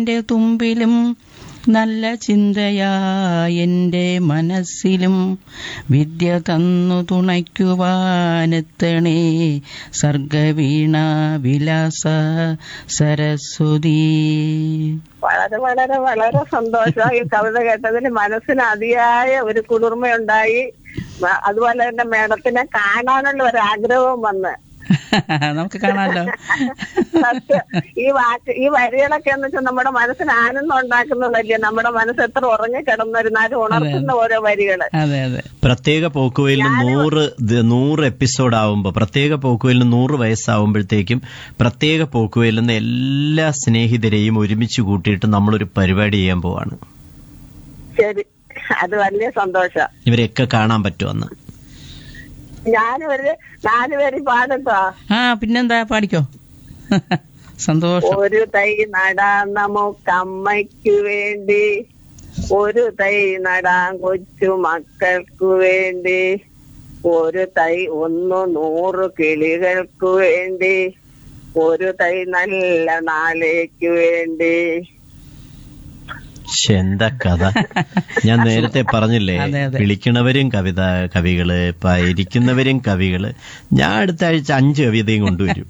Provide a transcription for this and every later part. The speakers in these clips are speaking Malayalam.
എന്റെ തുമ്പിലും നല്ല ചിന്തയാ എന്റെ മനസ്സിലും വിദ്യ തന്നു തുണയ്ക്കുവാനെത്തണേ സർഗവീണ വിലാസ സരസ്വതി വളരെ വളരെ വളരെ സന്തോഷം ഈ കവിത കേട്ടതിന് മനസ്സിന് അതിയായ ഒരു കുളിർമയുണ്ടായി മ- അതുപോലെ തന്നെ മേഡത്തിനെ കാണാനുള്ള ഒരു ആഗ്രഹവും വന്ന് നമുക്ക് കാണാമല്ലോ സത്യം. ഈ വാക്ക് ഈ വരികളൊക്കെ എന്ന് വെച്ചാൽ നമ്മുടെ മനസ്സിന് ആനന്ദം ഉണ്ടാക്കുന്നതല്ലേ നമ്മുടെ മനസ്സ് എത്ര ഉറങ്ങി കിടന്നിരുന്നാലും ഉണർത്തുന്ന ഓരോ വരികള് അതെ അതെ പ്രത്യേക പോക്കുവയിലിന് നൂറ് ദ- നൂറ് എപ്പിസോഡ് ആവുമ്പോൾ പ്രത്യേക പോക്കുവയിലിന് നൂറ് വയസ്സാവുമ്പോഴത്തേക്കും പ്രത്യേക പോക്കുവയിൽ നിന്ന് എല്ലാ സ്നേഹിതരെയും ഒരുമിച്ച് കൂട്ടിയിട്ട് നമ്മളൊരു പരിപാടി ചെയ്യാൻ പോവാണ് ശരി അത് വലിയ സന്തോഷം ഇവരെയൊക്കെ കാണാൻ പറ്റുമെന്ന് ഞാനൊരു നാലുപേര് പാടട്ടോ ആ പിന്നെന്താ പാടിക്കോ സന്തോഷം ഒരു തൈ നടാൻ നമുക്കമ്മയ്ക്കു വേണ്ടി ഒരു തൈ നടാൻ കൊച്ചു മക്കൾക്കു വേണ്ടി ഒരു തൈ ഒന്ന് നൂറ് കിളികൾക്കു വേണ്ടി ഒരു തൈ നല്ല നാളേക്ക് വേണ്ടി ശ്ശെ, എന്താ കഥ ഞാൻ നേരത്തെ പറഞ്ഞില്ലേ അതെ, അതെ. വിളിക്കണവരും കവിത കവികള് ഇപ്പൊ ഇരിക്കുന്നവരും കവികള് ഞാൻ അടുത്ത ആഴ്ച അഞ്ച് കവിതയും കൊണ്ടുവരും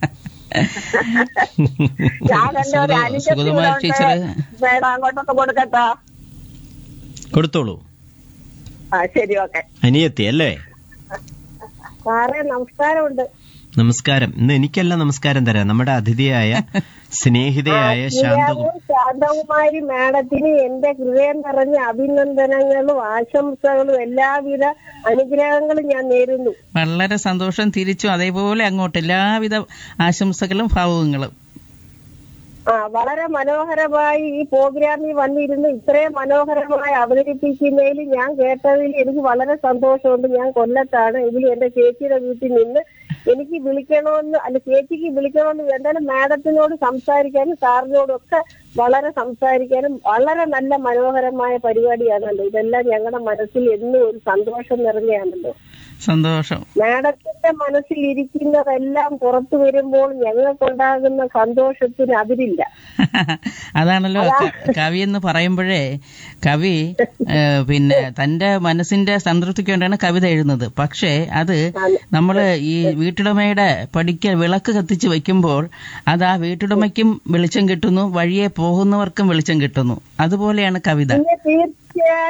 ഞാൻ എന്റെ ഒരു സുഗത- അനുജത്തി സുഗതകുമാരി ഇവിടെ ഉണ്ട്. ടീച്ചറ് മേഡം അങ്ങോട്ടൊക്കെ കൊടുക്കട്ടോ കൊടുത്തോളൂ ആ ശരി ഓക്കെ അനിയത്തി അല്ലേ സാറേ നമസ്കാരമുണ്ട് നമസ്കാരം ഇന്ന് എനിക്കല്ല നമസ്കാരം തരാം നമ്മുടെ അതിഥിയായ സ്നേഹിതയായ ശാന്ത ശാന്തകുമാരി മാഡത്തിന് എന്റെ ഹൃദയം നിറഞ്ഞ അഭിനന്ദനങ്ങളും ആശംസകളും എല്ലാവിധ അനുഗ്രഹങ്ങളും ഞാൻ നേരുന്നു വളരെ സന്തോഷം തിരിച്ചും അതേപോലെ അങ്ങോട്ട് എല്ലാവിധ ആശംസകളും ഭാവുകങ്ങളും ആ വളരെ മനോഹരമായി ഈ പ്രോഗ്രാമിൽ വന്നിരുന്ന് ഇത്രയും മനോഹരമായി അവതരിപ്പിക്കുന്നതിൽ ഞാൻ കേട്ടതിൽ എനിക്ക് വളരെ സന്തോഷമുണ്ട് ഞാൻ കൊല്ലത്താണ് എങ്കിലും എന്റെ ചേച്ചിയുടെ വീട്ടിൽ നിന്ന് എനിക്ക് വിളിക്കണമെന്ന് അല്ല ചേച്ചിക്ക് വിളിക്കണമെന്ന് എന്തായാലും മാഡത്തിനോട് സംസാരിക്കാനും സാറിനോടും ഒക്കെ വളരെ സംസാരിക്കാനും വളരെ നല്ല മനോഹരമായ പരിപാടിയാണല്ലോ ഇതെല്ലാം ഞങ്ങളുടെ മനസ്സിൽ എന്നും ഒരു സന്തോഷം നിറഞ്ഞാണല്ലോ സന്തോഷം മാഡത്തിന്റെ മനസ്സിൽ ഇരിക്കുന്നതെല്ലാം പുറത്തു വരുമ്പോൾ ഞങ്ങൾക്കുണ്ടാകുന്ന സന്തോഷത്തിന് അതിരില്ല അതാണല്ലോ ക- കവി എന്ന് പറയുമ്പോഴേ കവി ഏ, പിന്നെ തന്റെ മനസ്സിന്റെ സംതൃപ്തിക്ക് വേണ്ടിയാണ് കവിത എഴുതുന്നത് പക്ഷേ അത് നമ്മൾ ഈ വീട്ടുടമയുടെ പടിക്ക് വിളക്ക് കത്തിച്ച് വെക്കുമ്പോൾ അത് ആ വീട്ടുടമയ്ക്കും വെളിച്ചം കിട്ടുന്നു വഴിയെ പോകുന്നവർക്കും വെളിച്ചം കിട്ടുന്നു അതുപോലെയാണ് കവിത പിന്നെ തീർച്ചയായും